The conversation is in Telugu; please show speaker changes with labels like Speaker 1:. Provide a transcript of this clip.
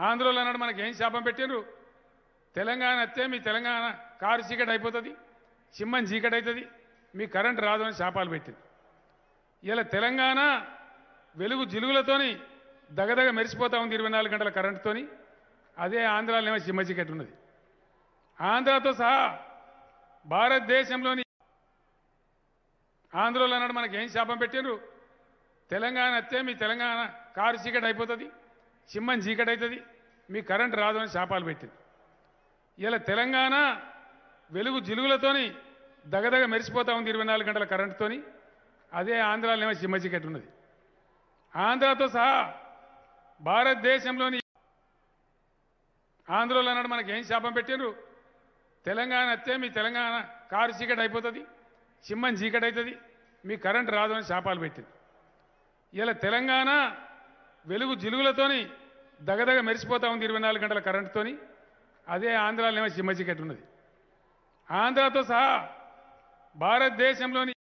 Speaker 1: ఆంధ్రలో అన్నాడు మనకి ఏం శాపం పెట్టిండ్రు తెలంగాణ వస్తే మీ తెలంగాణ కారు చీకటి అయిపోతుంది చిమ్మని చీకటి అవుతుంది మీ కరెంట్ రాదు అని శాపాలు పెట్టింది ఇలా తెలంగాణ వెలుగు జిలుగులతోని దగదగ మెరిసిపోతా ఉంది ఇరవై నాలుగు గంటల కరెంటుతోని అదే ఆంధ్రాలో ఏమో చిమ్మ చీకటి ఉన్నది ఆంధ్రాతో సహా భారతదేశంలోని ఆంధ్రలో అన్నాడు మనకి ఏం శాపం పెట్టిండ్రు తెలంగాణ వస్తే మీ తెలంగాణ కారు చీకటి అయిపోతుంది చిమ్మని చీకటి అవుతుంది మీ కరెంట్ రాదు అని శాపాలు పెట్టింది ఇలా తెలంగాణ వెలుగు జిలుగులతోని దగదగ మెరిసిపోతా ఉంది ఇరవై నాలుగు గంటల కరెంటుతోని అదే ఆంధ్రాలో ఏమో చిమ్మ చీకటి ఉన్నది ఆంధ్రాతో సహా భారతదేశంలోని ఆంధ్రలో అన్నాడు మనకి ఏం శాపం పెట్టిండ్రు తెలంగాణ వస్తే మీ తెలంగాణ కారు చీకటి అయిపోతుంది చిమ్మని చీకటి అవుతుంది మీ కరెంట్ రాదు అని శాపాలు పెట్టింది ఇలా తెలంగాణ వెలుగు జిలుగులతోని దగదగ మెరిసిపోతా ఉంది ఇరవై నాలుగు గంటల కరెంటుతోని అదే ఆంధ్రాలో ఏమో చిమ్మ చీకటి ఉన్నది ఆంధ్రాతో సహా భారతదేశంలోని